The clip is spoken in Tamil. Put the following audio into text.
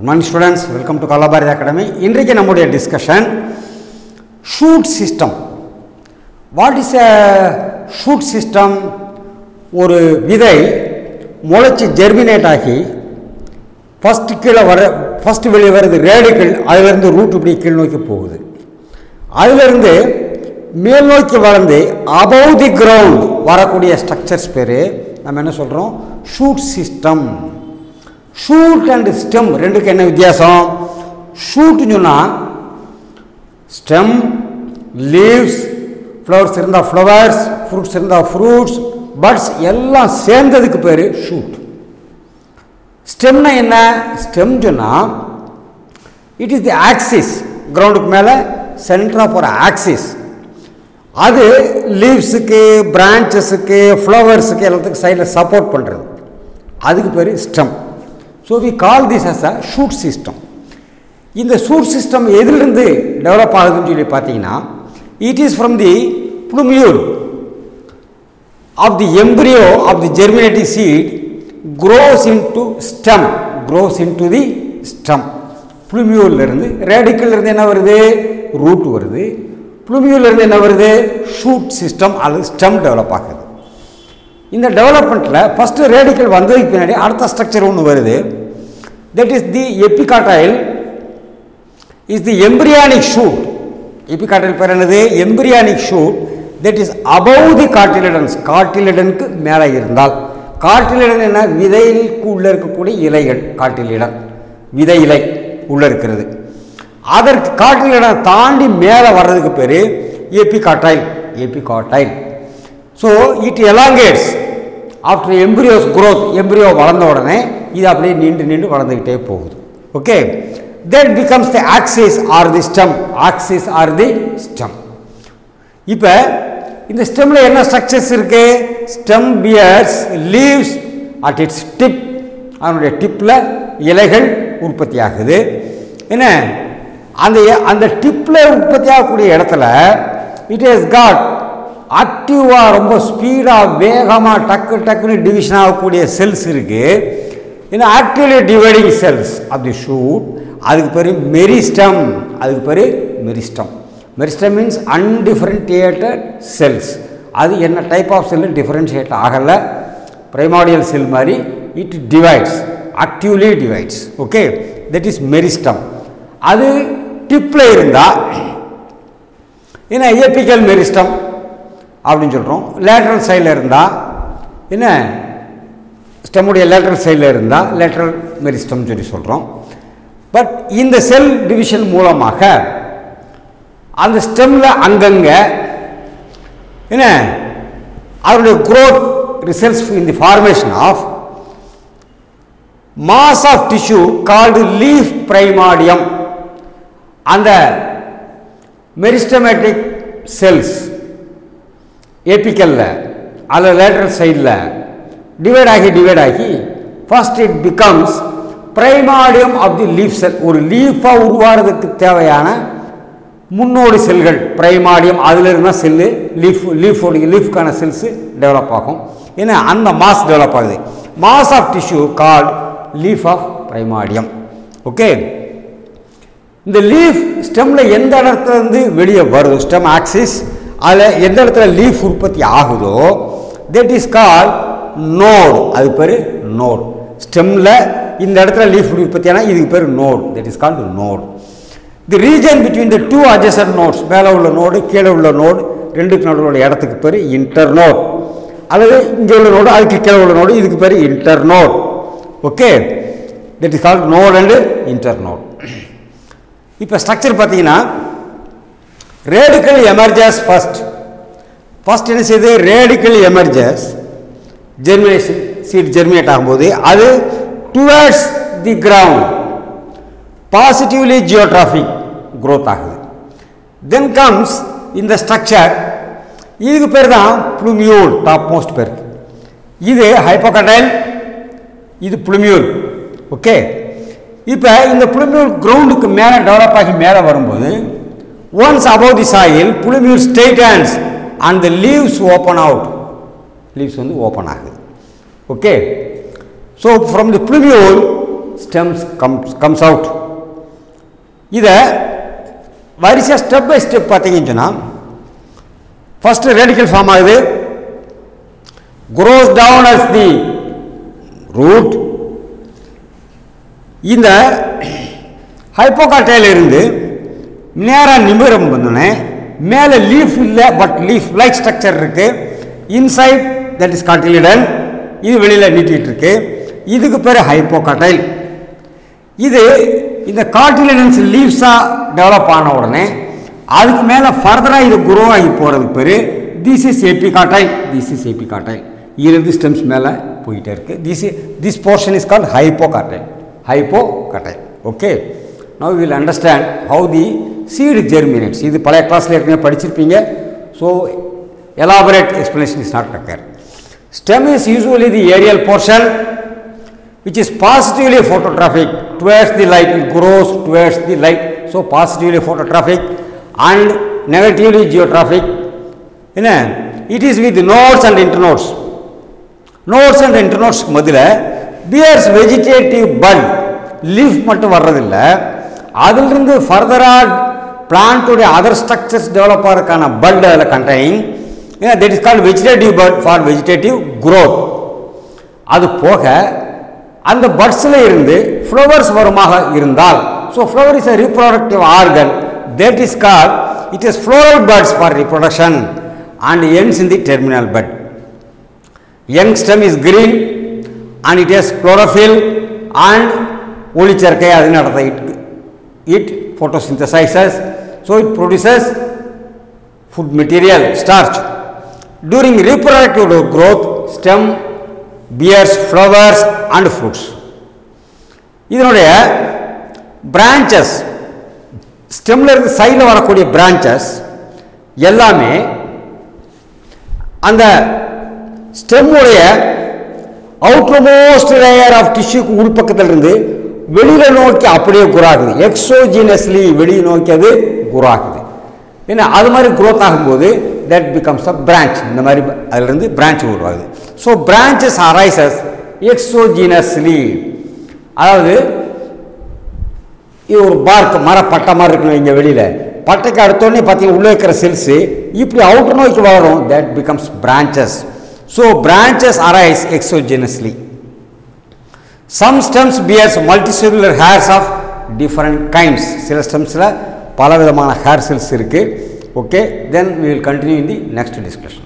Good morning students welcome to Kalabharathi academy இன்றைக்கு நம்முடைய discussion shoot system what is a shoot system ஒரு விதை முளைச்சி ஜெர்மினேட் ஆகி ஃபஸ்ட்டு கீழே வர ஃபஸ்ட்டு வெளியே வருது ரேடிக்கல் அதிலிருந்து ரூட் இப்படி கீழ் நோக்கி போகுது அதிலிருந்து மேல் நோக்கி வளர்ந்து அபவ் தி கிரவுண்ட் வரக்கூடிய ஸ்ட்ரக்சர்ஸ் பேர் நம்ம என்ன சொல்கிறோம் shoot system shoot and stem ரெண்டுக்கு என்ன வித்தியாசம் ஷூட்னு சொன்னால் ஸ்டெம் லீவ்ஸ் ஃப்ளவர்ஸ் இருந்தால் ஃப்ளவர்ஸ் ஃப்ரூட்ஸ் இருந்தால் ஃப்ரூட்ஸ் பட்ஸ் எல்லாம் சேர்ந்ததுக்கு பேர் ஷூட் ஸ்டெம்னா என்ன ஸ்டெம் சொன்னால் இட் இஸ் தி ஆக்சிஸ் கிரவுண்டுக்கு மேலே சென்டராக போகிற ஆக்சிஸ் அது லீவ்ஸுக்கு பிரான்ச்சஸுக்கு ஃப்ளவர்ஸுக்கு எல்லாத்துக்கும் சைடில் சப்போர்ட் பண்ணுறது அதுக்கு பேர் stem so we call this as a shoot system இந்த ஷூட் சிஸ்டம் எதிலிருந்து டெவலப் ஆகுதுன்னு சொல்லி பார்த்தீங்கன்னா it is from the plumule of the embryo of the germinative seed grows into stem grows into the stem இருந்து ரேடிக்கல்லேருந்து என்ன வருது ரூட் வருது இருந்து என்ன வருது ஷூட் சிஸ்டம் அல்லது ஸ்டெம் டெவலப் ஆகுது இந்த டெவலப்மெண்ட்டில் ஃபஸ்ட்டு ரேடிக்கல் வந்ததுக்கு பின்னாடி அடுத்த ஸ்ட்ரக்சர் ஒன்று வருது that is the epicotyl is the embryonic shoot epicotyl பேர் என்னது embryonic shoot that is above the cotyledons காட்டிலிடனுக்கு மேலே இருந்தால் காட்டிலிடன் என்ன விதைக்கு உள்ளே இருக்கக்கூடிய இலைகள் காட்டிலிடன் விதை இலை உள்ளே இருக்கிறது அதற்கு காட்டிலிடம் தாண்டி மேலே வர்றதுக்கு பேர் epicotyl epicotyl so it elongates after embryos growth embryo வளர்ந்த உடனே இது அப்படியே நீண்டு நீண்டு வளர்ந்துக்கிட்டே போகுது okay then becomes the axis or the stem axis or the stem இப்போ இந்த ஸ்டெம்மில் என்ன ஸ்ட்ரக்சர்ஸ் இருக்கு stem bears leaves at its tip அதனுடைய டிப்பில் இலைகள் உற்பத்தி ஆகுது என்ன அந்த அந்த டிப்பில் உற்பத்தி ஆகக்கூடிய இடத்துல இட் இஸ் காட் ஆக்டிவாக ரொம்ப ஸ்பீடாக வேகமாக டக்கு டக்குன்னு டிவிஷன் ஆகக்கூடிய செல்ஸ் இருக்குது ஏன்னா actively dividing cells of the shoot அதுக்கு பேர் மெரிஸ்டம் அதுக்கு பேர் meristem meristem means undifferentiated cells அது என்ன டைப் ஆஃப் செல்லு டிஃபரன்ஷியேட் ஆகலை ப்ரைமாடியல் செல் மாதிரி it divides actively divides okay that is meristem அது டிப்பில் இருந்தால் என்ன ஏபிக்கல் மெரிஸ்டம் அப்படின்னு சொல்கிறோம் லேட்ரல் சைடில் இருந்தால் என்ன ஸ்டெம்முடைய லேட்ரல் சைடில் இருந்தால் லேட்ரல் மெரிஸ்டம் சொல்லி சொல்கிறோம் பட் இந்த செல் டிவிஷன் மூலமாக அந்த ஸ்டெம்மில் அங்கங்கே என்ன அதனுடைய growth results in the formation of mass of tissue called leaf primordium அந்த மெரிஸ்டமேட்டிக் செல்ஸ் ஏபிக்கலில் அதில் லேட்ரல் சைடில் டிவைட் ஆகி டிவைட் ஆகி first it becomes primordium of the leaf cell ஒரு லீஃபாக உருவாகிறதுக்கு தேவையான முன்னோடி செல்கள் பிரைமாடியம் அதில் இருந்தால் செல்லு லீஃப் லீஃபோடைய லீஃப்கான செல்ஸு டெவலப் ஆகும் ஏன்னா அந்த மாஸ் டெவலப் ஆகுது mass of tissue called leaf of primordium okay இந்த லீஃப் ஸ்டெம்மில் எந்த இடத்துல இருந்து வெளியே வருதோ ஸ்டெம் ஆக்சிஸ் அதில் எந்த இடத்துல லீஃப் உற்பத்தி ஆகுதோ தட் இஸ் கால் நோட் அது பேர் நோட் ஸ்டெம்மில் இந்த இடத்துல லீஃப் உற்பத்தி ஆனால் இதுக்கு பேர் node that is called node the region between the two adjacent nodes மேலே உள்ள நோடு கீழே உள்ள நோடு ரெண்டுக்கு நடுவில் உள்ள இடத்துக்கு பேர் இன்டர் நோட் அல்லது இங்கே உள்ள நோடு அதுக்கு கீழே உள்ள நோடு இதுக்கு பேர் internode okay that is called node and internode இப்போ ஸ்ட்ரக்சர் பார்த்தீங்கன்னா ரேடிக்கல் எமர்ஜஸ் ஃபஸ்ட் ஃபஸ்ட் என்ன செய்யுது radicle emerges germination seed germinate ஆகும்போது அது towards the ground positively geotropic growth ஆகுது தென் கம்ஸ் இந்த ஸ்ட்ரக்சர் இதுக்கு பேர் தான் ப்ளூமியூல் டாப் மோஸ்ட் பேருக்கு இது ஹைப்போகடைல் இது ப்ளூமியூல் ஓகே இப்போ இந்த புளிமியூல் கிரவுண்டுக்கு மேலே டெவலப் ஆகி மேலே வரும்போது once above the soil plumule straightens and the leaves open out leaves வந்து ஓப்பன் ஆகுது okay so from the plumule stems comes comes out இதை வரிசையாக ஸ்டெப் பை ஸ்டெப் பார்த்தீங்கன்னு சொன்னால் ஃபஸ்ட்டு ரேடிக்கல் ஃபார்ம் ஆகுது grows down as the root இந்த ஹைப்போகாட்டையில் இருந்து நேராக நிமிரம் வந்தோடனே மேலே லீஃப் இல்லை பட் லீஃப் லைக் ஸ்ட்ரக்சர் இருக்கு இன்சைட் தட் இஸ் காட்டிலிடன் இது வெளியில் நீட்டிகிட்டு இருக்கு இதுக்கு பேர் ஹைப்போகாட்டைல் இது இந்த காட்டிலிடன்ஸ் லீவ்ஸாக டெவலப் ஆன உடனே அதுக்கு மேலே ஃபர்தராக இது குரோ ஆகி போகிறதுக்கு பேர் this is epicotyl this is epicotyl இதுலேருந்து ஸ்டெம்ஸ் மேலே போயிட்டே இருக்குது this this portion is called hypocotyl hypocotyl okay now will understand how the seed germinates இது பழைய கிளாஸில் ஏற்கனவே படிச்சிருப்பீங்க so elaborate explanation is not required. Stem is usually the aerial portion which is positively phototrophic towards the light, it grows towards the light. So, positively phototrophic and negatively geotrophic. என்ன it is with nodes and internodes. Nodes and internodes மதில் பியர்ஸ் வெஜிடேட்டிவ் பட் லீஃப் மட்டும் வர்றதில்ல அதிலிருந்து ஃபர்தராக பிளான்ட்டுடைய அதர் ஸ்ட்ரக்சர்ஸ் டெவலப் ஆகிறதுக்கான பட் அதில் containing that is called vegetative bud for vegetative growth அது போக அந்த பட்ஸில் இருந்து ஃப்ளவர்ஸ் வருமாக இருந்தால் so flower is a reproductive organ that is called it is floral buds for reproduction and ends in the terminal bud young stem is green and it has chlorophyll and ஒளிச்சேர்க்கை அது நடத்த it it photosynthesizes so it produces food material starch during reproductive growth stem bears flowers and fruits இதனுடைய branches ஸ்டெம்ல இருந்து சைடில் வரக்கூடிய branches எல்லாமே அந்த ஸ்டெம்முடைய அவுட்டர்மோஸ்ட் லேயர் ஆஃப் டிஷ்யூக்கு உள்பக்கத்தில் இருந்து வெளியில நோக்கி அப்படியே குராகுது எக்ஸோஜினஸ்லி வெளியே நோக்கி அது குராகுது ஏன்னா அது மாதிரி குரோத் ஆகும்போது தட் பிகம்ஸ் அ பிரான்ச் இந்த மாதிரி அதிலிருந்து பிரான்ச் உருவாகுது ஸோ பிரான்ச்சஸ் அரைசஸ் எக்ஸோஜினஸ்லி அதாவது இது ஒரு பார்க் மர பட்டை மாதிரி இருக்கணும் இங்கே வெளியில் பட்டைக்கு அடுத்தோடனே பார்த்தீங்கன்னா உள்ளே இருக்கிற செல்ஸு இப்படி அவுட்டர் நோக்கி வளரும் that becomes branches so branches arise exogenously some stems bears multicellular hairs of different kinds சில ஸ்டெம்ஸில் பல விதமான ஹேர் செல்ஸ் இருக்குது okay then we will continue in the next discussion